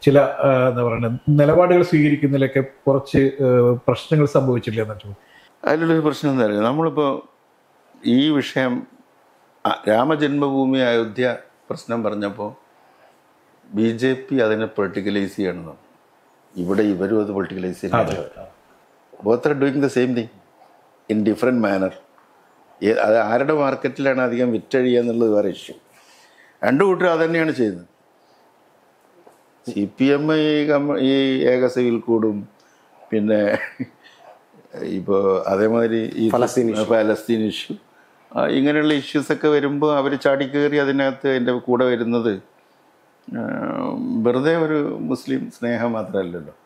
ചില ആ, എന്താ പറയുക നിലപാടുകൾ സ്വീകരിക്കുന്നതിലൊക്കെ കുറച്ച് ആ, പ്രശ്നങ്ങൾ സംഭവിച്ചില്ല എന്ന് ചോദിച്ചു അതിലുള്ളൊരു പ്രശ്നം എന്താ പറയുക നമ്മളിപ്പോൾ ഈ വിഷയം ആ, രാമജന്മഭൂമി അയോധ്യ പ്രശ്നം പറഞ്ഞപ്പോൾ ബി ജെ പി അതിനെ പൊളിറ്റിക്കലൈസ് ചെയ്യണമെന്ന് ഇവിടെ ഇവരും അത് പൊളിറ്റിക്കലൈസ് ചെയ്യുന്നു both are doing the same thing in different manner അത് ആരുടെ മാർക്കറ്റിലാണ് അധികം വിറ്റഴിയുക എന്നുള്ളത് വേറെ ഇഷ്യൂ രണ്ടു കൂട്ടരും അത് തന്നെയാണ് ചെയ്യുന്നത് സി പി എം ഈ കമ്മ ഈ ഏക സിവിൽ കൂടും പിന്നെ ഇപ്പോൾ അതേമാതിരി ഈ ഫലസ്തീൻ ഫലസ്തീൻ ഇഷ്യൂ ഇങ്ങനെയുള്ള ഇഷ്യൂസൊക്കെ വരുമ്പോൾ അവർ ചാടിക്കേറി അതിനകത്ത് എൻ്റെ കൂടെ വരുന്നത് ആ, വെറുതെ ഒരു മുസ്ലിം സ്നേഹം മാത്രമല്ലല്ലോ